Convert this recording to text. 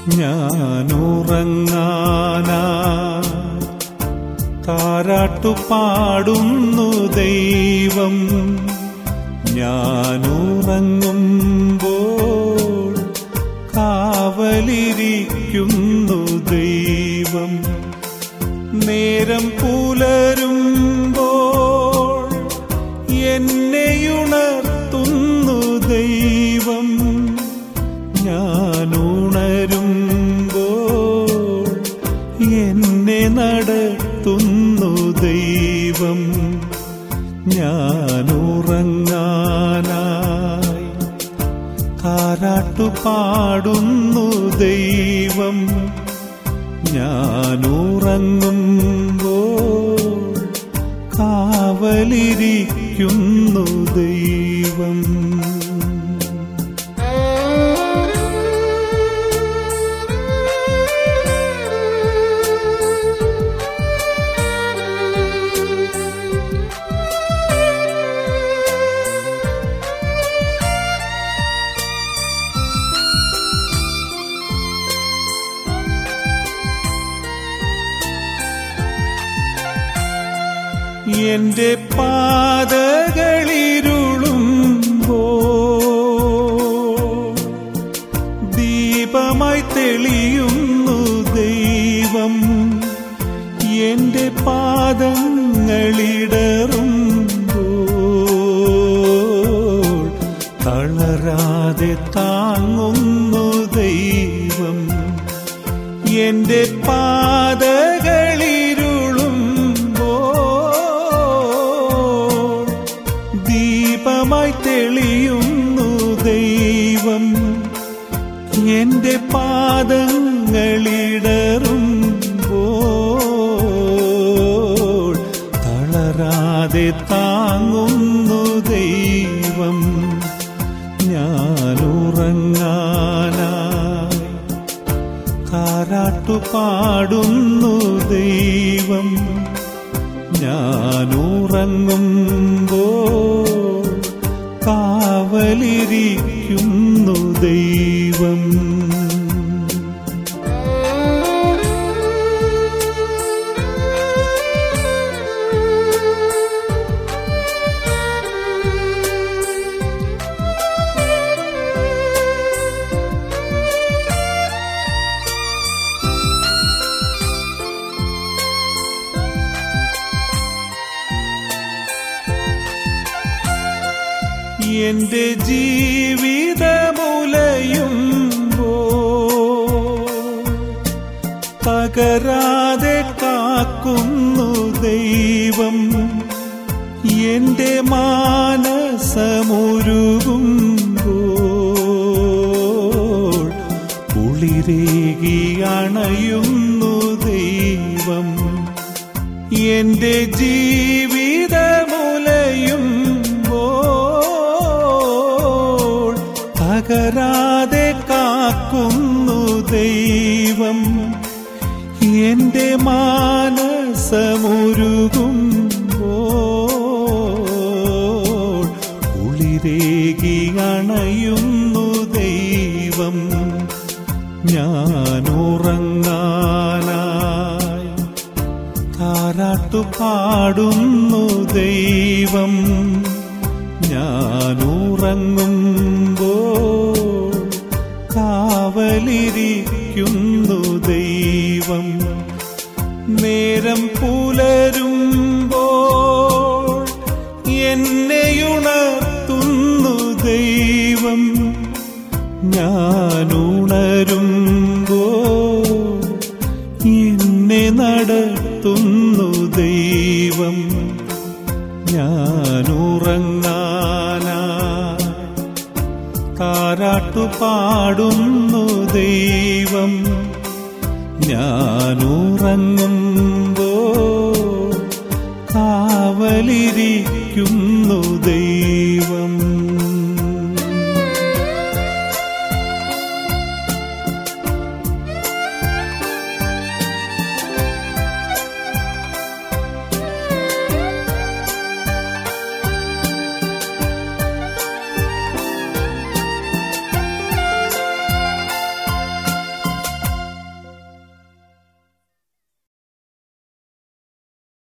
ഞാനുറങ്ങാനാ താരാട്ടു പാടുന്നു ദൈവം ഞാനുറങ്ങുമ്പോൾ കാവലിരിക്കുന്നു ദൈവം നേരം പുലരുമ്പോൾ എന്നെയുണർത്തുന്നു ദൈവം ഞാനുണരുമ്പോൾ എന്നെ നടത്തുന്നു ദൈവം ഞാനുറങ്ങാനായി താരാട്ടു പാടുന്നു ദൈവം ഞാനുറങ്ങുമ്പോൾ കാവലിരിക്കുന്നു ദൈവം എന്റെ പാതകളിരുളുമ്പോ ദീപമായി തെളിയുന്നു ദൈവം എന്റെ പാദങ്ങളിടറുമ്പോൾ തളരാതെ താങ്ങുന്നു ദൈവം എന്റെ പാതകളിരുളുമ്പോൾ ദീപമായി തെളിയുന്നു ദൈവം എന്റെ പാദങ്ങളിടറുമ്പോൾ തളരാതെ താങ്ങുന്നു ദൈവം ഞാനുറങ്ങാനായി താരാട്ടു പാടുന്നു ദൈവം ഞാനുറങ്ങുമ്പോൾ കാവലിരിക്കുന്നു ദൈവം എന്റെ ജീവിതമുലയുമ്പോ തകരാതെ കാക്കുന്നു ദൈവം എന്റെ മാനസമുരുകുമ്പോൾ കുളിരേകി അണയുന്നു ദൈവം എന്റെ ജീവിതമുലയുമ്പോൾ തകരാതെ കാക്കുന്നു ദൈവം എന്റെ മാനസമുരുകുമ്പോൾ കുളിരേകി അണയുന്നു ദൈവം ഞാനുറങ്ങാനായി താരാട്ടു പാടുന്നു ദൈവം ഞാനുറങ്ങുമ്പോൾ കാവലിരിക്കുന്നു ദൈവം നേരം പുലരുമ്പോൾ എന്നെയുണർത്തുന്നു ദൈവം ഞാനുണരുമ്പോൾ എന്നെ നടത്തുന്നു ദൈവം ഞാനുറങ്ങാനായി താരാട്ടു പാടുന്നു ദൈവം ഞാനുറങ്ങും